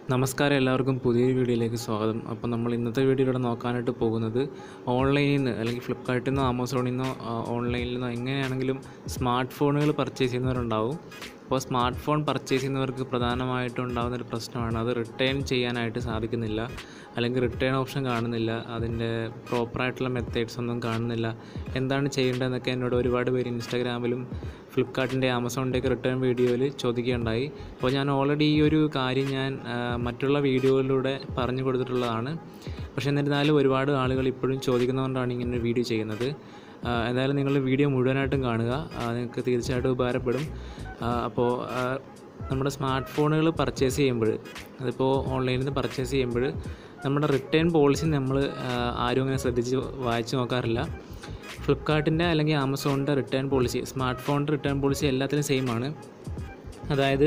നമസ്കാരം എല്ലാവർക്കും പുതിയൊരു വീഡിയോയിലേക്ക് സ്വാഗതം അപ്പോൾ നമ്മൾ ഇന്നത്തെ വീഡിയോയിലൂടെ നോക്കാനായിട്ട് പോകുന്നത് ഓൺലൈനിൽ നിന്ന് അല്ലെങ്കിൽ ഫ്ലിപ്കാർട്ടിൽ നിന്നോ ആമസോണിൽ നിന്നോ ആ, ഓൺലൈനിൽ നിന്നോ എങ്ങനെയാണെങ്കിലും സ്മാർട്ട് ഫോണുകൾ പർച്ചേസ് ചെയ്യുന്നവരുണ്ടാവും അപ്പോൾ സ്മാർട്ട് ഫോൺ പർച്ചേസ് ചെയ്യുന്നവർക്ക് പ്രധാനമായിട്ടും ഉണ്ടാകുന്ന ഒരു പ്രശ്നമാണ് അത് റിട്ടേൺ ചെയ്യാനായിട്ട് സാധിക്കുന്നില്ല അല്ലെങ്കിൽ റിട്ടേൺ ഓപ്ഷൻ കാണുന്നില്ല അതിൻ്റെ പ്രോപ്പറായിട്ടുള്ള മെത്തേഡ്സ് ഒന്നും കാണുന്നില്ല എന്താണ് ചെയ്യേണ്ടതെന്നൊക്കെ എന്നോട് ഒരുപാട് പേര് ഇൻസ്റ്റാഗ്രാമിലും ഫ്ലിപ്കാർട്ടിൻ്റെ ആമസോണിൻ്റെയൊക്കെ റിട്ടേൺ വീഡിയോയിൽ ചോദിക്കുകയുണ്ടായി അപ്പോൾ ഞാൻ ഓൾറെഡി ഈ ഒരു കാര്യം ഞാൻ ആ, മറ്റുള്ള വീഡിയോയിലൂടെ പറഞ്ഞു കൊടുത്തിട്ടുള്ളതാണ് പക്ഷേ എന്നിരുന്നാലും ഒരുപാട് ആളുകൾ ഇപ്പോഴും ചോദിക്കുന്നതുകൊണ്ടാണ് ഇങ്ങനെ ഒരു വീഡിയോ ചെയ്യുന്നത് ആ, എന്തായാലും നിങ്ങൾ വീഡിയോ മുഴുവനായിട്ടും കാണുക ആ, നിങ്ങൾക്ക് തീർച്ചയായിട്ടും ഉപകാരപ്പെടും ആ, അപ്പോൾ ആ, നമ്മുടെ സ്മാർട്ട് ഫോണുകൾ പർച്ചേസ് ചെയ്യുമ്പോൾ അതിപ്പോൾ ഓൺലൈനിൽ നിന്ന് പർച്ചേസ് ചെയ്യുമ്പോൾ നമ്മുടെ റിട്ടേൺ പോളിസി നമ്മൾ ആരും അങ്ങനെ ശ്രദ്ധിച്ച് വായിച്ച് നോക്കാറില്ല ഫ്ലിപ്കാർട്ടിൻ്റെ അല്ലെങ്കിൽ ആമസോണിൻ്റെ റിട്ടേൺ പോളിസി സ്മാർട്ട് ഫോണിൻ്റെ റിട്ടേൺ പോളിസി എല്ലാത്തിലും സെയിം ആണ് അതായത്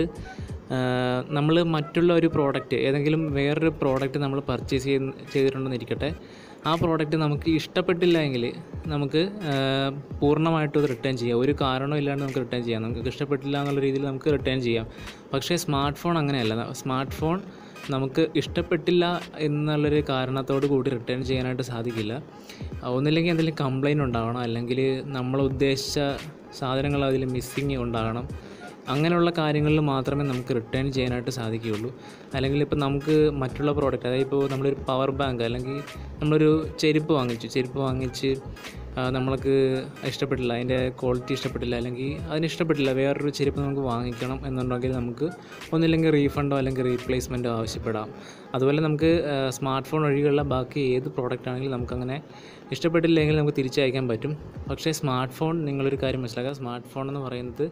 നമ്മൾ മറ്റുള്ള ഒരു പ്രോഡക്റ്റ് ഏതെങ്കിലും വേറൊരു പ്രോഡക്റ്റ് നമ്മൾ പർച്ചേസ് ചെയ്യുന്ന ചെയ്തിട്ടുണ്ടെന്ന് ഇരിക്കട്ടെ ആ പ്രോഡക്റ്റ് നമുക്ക് ഇഷ്ടപ്പെട്ടില്ല എങ്കിൽ നമുക്ക് ആ, പൂർണ്ണമായിട്ടും അത് റിട്ടേൺ ചെയ്യാം ഒരു കാരണവും ഇല്ലാണ്ട് നമുക്ക് റിട്ടേൺ ചെയ്യാം നമുക്ക് ഇഷ്ടപ്പെട്ടില്ല എന്നുള്ള രീതിയിൽ നമുക്ക് റിട്ടേൺ ചെയ്യാം പക്ഷേ സ്മാർട്ട് ഫോൺ അങ്ങനെയല്ല സ്മാർട്ട് ഫോൺ നമുക്ക് ഇഷ്ടപ്പെട്ടില്ല എന്നുള്ളൊരു കാരണത്തോട് കൂടി റിട്ടേൺ ചെയ്യാനായിട്ട് സാധിക്കില്ല ഒന്നില്ലെങ്കിൽ എന്തെങ്കിലും കംപ്ലൈൻറ്റ് ഉണ്ടാവണം അല്ലെങ്കിൽ നമ്മൾ ഉദ്ദേശിച്ച സാധനങ്ങൾ അതിൽ മിസ്സിങ് ഉണ്ടാകണം അങ്ങനെയുള്ള കാര്യങ്ങളിൽ മാത്രമേ നമുക്ക് റിട്ടേൺ ചെയ്യാനായിട്ട് സാധിക്കുകയുള്ളൂ അല്ലെങ്കിൽ ഇപ്പോൾ നമുക്ക് മറ്റുള്ള പ്രോഡക്റ്റ് അതായത് ഇപ്പോൾ നമ്മളൊരു പവർ ബാങ്ക് അല്ലെങ്കിൽ നമ്മളൊരു ചെരുപ്പ് വാങ്ങിച്ചു ചെരുപ്പ് വാങ്ങിച്ച് ആ, നമ്മൾക്ക് ഇഷ്ടപ്പെട്ടില്ല അതിൻ്റെ ക്വാളിറ്റി ഇഷ്ടപ്പെട്ടില്ല അല്ലെങ്കിൽ അതിന് ഇഷ്ടപ്പെട്ടില്ല വേറൊരു ചെരുപ്പ് നമുക്ക് വാങ്ങിക്കണം എന്നുണ്ടെങ്കിൽ നമുക്ക് ഒന്നില്ലെങ്കിൽ റീഫണ്ടോ അല്ലെങ്കിൽ റീപ്ലേസ്മെൻറ്റോ ആവശ്യപ്പെടാം അതുപോലെ നമുക്ക് സ്മാർട്ട് ഫോൺ ഒഴികെയുള്ള ബാക്കി ഏത് പ്രോഡക്റ്റ് ആണെങ്കിലും നമുക്കങ്ങനെ ഇഷ്ടപ്പെട്ടില്ലെങ്കിൽ നമുക്ക് തിരിച്ചയക്കാൻ പറ്റും പക്ഷേ സ്മാർട്ട് ഫോൺ നിങ്ങളൊരു കാര്യം മനസ്സിലാക്കുക സ്മാർട്ട് ഫോൺ എന്ന് പറയുന്നത്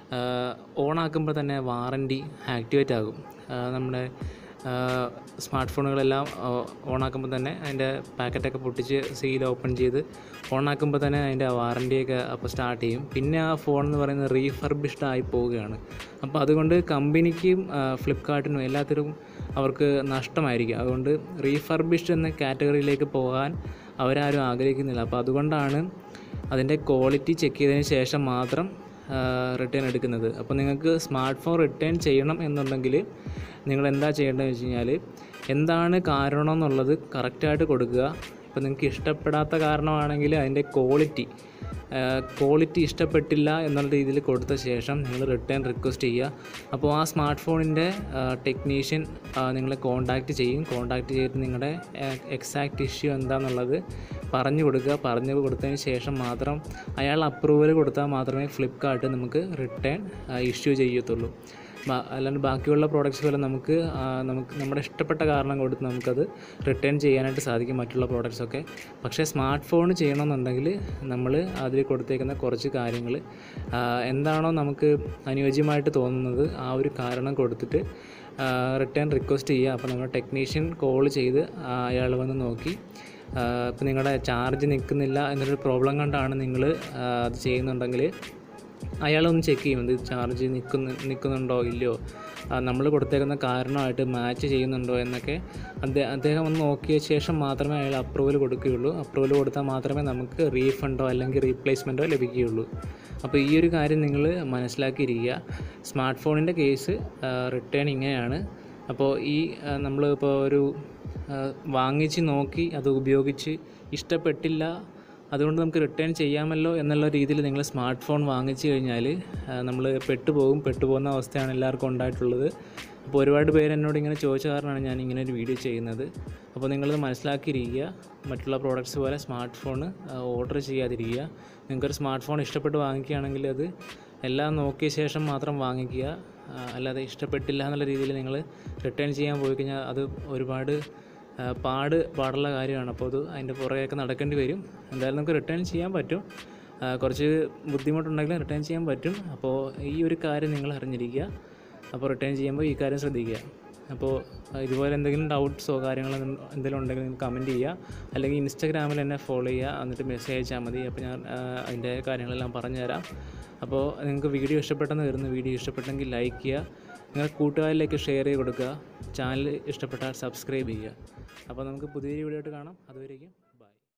ഓണാക്കുമ്പോൾ തന്നെ വാറൻറ്റി ആക്ടിവേറ്റ് ആകും ആ, നമ്മുടെ സ്മാർട്ട് ഫോണുകളെല്ലാം ഓണാക്കുമ്പോൾ തന്നെ അതിൻ്റെ പാക്കറ്റൊക്കെ പൊട്ടിച്ച് സീൽ ഓപ്പൺ ചെയ്ത് ഓണാക്കുമ്പോൾ തന്നെ അതിൻ്റെ വാറൻറ്റിയൊക്കെ അപ്പോൾ സ്റ്റാർട്ട് ചെയ്യും പിന്നെ ആ ഫോൺ എന്ന് പറയുന്നത് റീഫർബിഷ്ഡ് ആയി പോവുകയാണ് അപ്പോൾ അതുകൊണ്ട് കമ്പനിക്കും ഫ്ലിപ്കാർട്ടിനും എല്ലാത്തിനും അവർക്ക് നഷ്ടമായിരിക്കും അതുകൊണ്ട് റീഫർബിഷ്ഡ് എന്ന കാറ്റഗറിയിലേക്ക് പോകാൻ അവരാരും ആഗ്രഹിക്കുന്നില്ല അപ്പോൾ അതുകൊണ്ടാണ് അതിൻ്റെ ക്വാളിറ്റി ചെക്ക് ചെയ്തതിന് ശേഷം മാത്രം റിട്ടേൺ എടുക്കുന്നത് അപ്പോൾ നിങ്ങൾക്ക് സ്മാർട്ട് ഫോൺ റിട്ടേൺ ചെയ്യണം എന്നുണ്ടെങ്കിൽ നിങ്ങൾ എന്താ ചെയ്യേണ്ടതെന്ന് വെച്ച് കഴിഞ്ഞാൽ എന്താണ് കാരണം എന്നുള്ളത് കറക്റ്റായിട്ട് കൊടുക്കുക ഇപ്പോൾ നിങ്ങൾക്ക് ഇഷ്ടപ്പെടാത്ത കാരണമാണെങ്കിൽ അതിൻ്റെ ക്വാളിറ്റി ക്വാളിറ്റി ഇഷ്ടപ്പെട്ടില്ല എന്നുള്ള രീതിയിൽ കൊടുത്ത ശേഷം നിങ്ങൾ റിട്ടേൺ റിക്വസ്റ്റ് ചെയ്യുക അപ്പോൾ ആ സ്മാർട്ട് ഫോണിൻ്റെ ടെക്നീഷ്യൻ നിങ്ങളെ കോൺടാക്റ്റ് ചെയ്യും കോൺടാക്റ്റ് ചെയ്തിട്ട് നിങ്ങളുടെ എക്സാക്റ്റ് ഇഷ്യൂ എന്താണെന്നുള്ളത് പറഞ്ഞു കൊടുക്കുക പറഞ്ഞു കൊടുത്തതിന് ശേഷം മാത്രം അയാൾ അപ്രൂവൽ കൊടുത്താൽ മാത്രമേ ഫ്ലിപ്കാർട്ട് നമുക്ക് റിട്ടേൺ ഇഷ്യൂ ചെയ്യത്തുള്ളൂ ബാ- അല്ലാണ്ട് ബാക്കിയുള്ള പ്രോഡക്റ്റ്സ് പോലെ നമുക്ക് ആ, നമുക്ക് നമ്മുടെ ഇഷ്ടപ്പെട്ട കാരണം കൊടുത്ത് നമുക്കത് റിട്ടേൺ ചെയ്യാനായിട്ട് സാധിക്കും മറ്റുള്ള പ്രോഡക്റ്റ്സ് ഒക്കെ പക്ഷേ സ്മാർട്ട് ഫോൺ ചെയ്യണമെന്നുണ്ടെങ്കിൽ നമ്മൾ അതിൽ കൊടുത്തേക്കുന്ന കുറച്ച് കാര്യങ്ങൾ എന്താണോ നമുക്ക് അനുയോജ്യമായിട്ട് തോന്നുന്നത് ആ ഒരു കാരണം കൊടുത്തിട്ട് റിട്ടേൺ റിക്വസ്റ്റ് ചെയ്യുക അപ്പോൾ നമ്മുടെ ടെക്നീഷ്യൻ കോൾ ചെയ്ത് അയാൾ വന്ന് നോക്കി ഇപ്പോൾ നിങ്ങളുടെ ചാർജ് നിൽക്കുന്നില്ല എന്നൊരു പ്രോബ്ലം കൊണ്ടാണ് നിങ്ങൾ അത് ചെയ്യുന്നുണ്ടെങ്കിൽ അയാളൊന്ന് ചെക്ക് ചെയ്യും ഇത് ചാർജ് നിൽക്കുന്നു നിൽക്കുന്നുണ്ടോ ഇല്ലയോ നമ്മൾ കൊടുത്തേക്കുന്ന കാരണമായിട്ട് മാച്ച് ചെയ്യുന്നുണ്ടോ എന്നൊക്കെ അദ്ദേഹം അദ്ദേഹം ഒന്ന് നോക്കിയ ശേഷം മാത്രമേ അയാൾ അപ്രൂവൽ കൊടുക്കുകയുള്ളൂ അപ്രൂവൽ കൊടുത്താൽ മാത്രമേ നമുക്ക് റീഫണ്ടോ അല്ലെങ്കിൽ റീപ്ലേസ്മെൻറ്റോ ലഭിക്കുകയുള്ളൂ അപ്പോൾ ഈ ഒരു കാര്യം നിങ്ങൾ മനസ്സിലാക്കിയിരിക്കുക സ്മാർട്ട് ഫോണിൻ്റെ കേസ് റിട്ടേൺ ഇങ്ങനെയാണ് അപ്പോൾ ഈ നമ്മൾ ഇപ്പോൾ ഒരു ആ, വാങ്ങിച്ച് നോക്കി അത് ഉപയോഗിച്ച് ഇഷ്ടപ്പെട്ടില്ല അതുകൊണ്ട് നമുക്ക് റിട്ടേൺ ചെയ്യാമല്ലോ എന്നുള്ള രീതിയിൽ നിങ്ങൾ സ്മാർട്ട് ഫോൺ വാങ്ങിച്ചു കഴിഞ്ഞാൽ നമ്മൾ പെട്ടുപോകും പെട്ടുപോകുന്ന അവസ്ഥയാണ് എല്ലാവർക്കും ഉണ്ടായിട്ടുള്ളത് അപ്പോൾ ഒരുപാട് പേര് എന്നോട് ഇങ്ങനെ ചോദിച്ച കാരണമാണ് ഞാൻ ഇങ്ങനെ ഒരു വീഡിയോ ചെയ്യുന്നത് അപ്പോൾ നിങ്ങളത് മനസ്സിലാക്കിയിരിക്കുക മറ്റുള്ള പ്രോഡക്റ്റ്സ് പോലെ സ്മാർട്ട് ഫോൺ ഓർഡർ ചെയ്യാതിരിക്കുക നിങ്ങൾക്കൊരു സ്മാർട്ട് ഫോൺ ഇഷ്ടപ്പെട്ട് വാങ്ങിക്കുകയാണെങ്കിൽ അത് എല്ലാം നോക്കിയ ശേഷം മാത്രം വാങ്ങിക്കുക ആ, അല്ലാതെ ഇഷ്ടപ്പെട്ടില്ല എന്നുള്ള രീതിയിൽ നിങ്ങൾ റിട്ടേൺ ചെയ്യാൻ പോയി കഴിഞ്ഞാൽ അത് ഒരുപാട് ആ, പാട് പാടുള്ള കാര്യമാണ് അപ്പോൾ അത് അതിൻ്റെ പുറകെയൊക്കെ നടക്കേണ്ടി വരും എന്തായാലും നമുക്ക് റിട്ടേൺ ചെയ്യാൻ പറ്റും ആ, കുറച്ച് ബുദ്ധിമുട്ടുണ്ടെങ്കിലും റിട്ടേൺ ചെയ്യാൻ പറ്റും അപ്പോൾ ഈ ഒരു കാര്യം നിങ്ങൾ അറിഞ്ഞിരിക്കുക അപ്പോൾ റിട്ടേൺ ചെയ്യുമ്പോൾ ഈ കാര്യം ശ്രദ്ധിക്കുക അപ്പോൾ ആ, ഇതുപോലെ എന്തെങ്കിലും ഡൗട്ട്സോ കാര്യങ്ങളോ എന്തെങ്കിലും ഉണ്ടെങ്കിൽ നിങ്ങൾ കമൻറ്റ് ചെയ്യുക അല്ലെങ്കിൽ ഇൻസ്റ്റാഗ്രാമിൽ എന്നെ ഫോളോ ചെയ്യുക എന്നിട്ട് മെസ്സേജ് അയച്ചാൽ മതി അപ്പോൾ ഞാൻ ആ, അതിൻ്റെ കാര്യങ്ങളെല്ലാം പറഞ്ഞുതരാം അപ്പോൾ നിങ്ങൾക്ക് വീഡിയോ ഇഷ്ടപ്പെട്ടെന്ന് വരുന്നു വീഡിയോ ഇഷ്ടപ്പെട്ടെങ്കിൽ ലൈക്ക് ചെയ്യുക നിങ്ങളുടെ കൂട്ടുകാരിലേക്ക് ഷെയർ ചെയ്ത് കൊടുക്കുക ചാനൽ ഇഷ്ടപ്പെട്ടാൽ സബ്സ്ക്രൈബ് ചെയ്യുക അപ്പോൾ നമുക്ക് പുതിയൊരു വീഡിയോ ആയിട്ട് കാണാം അതുവരേക്കും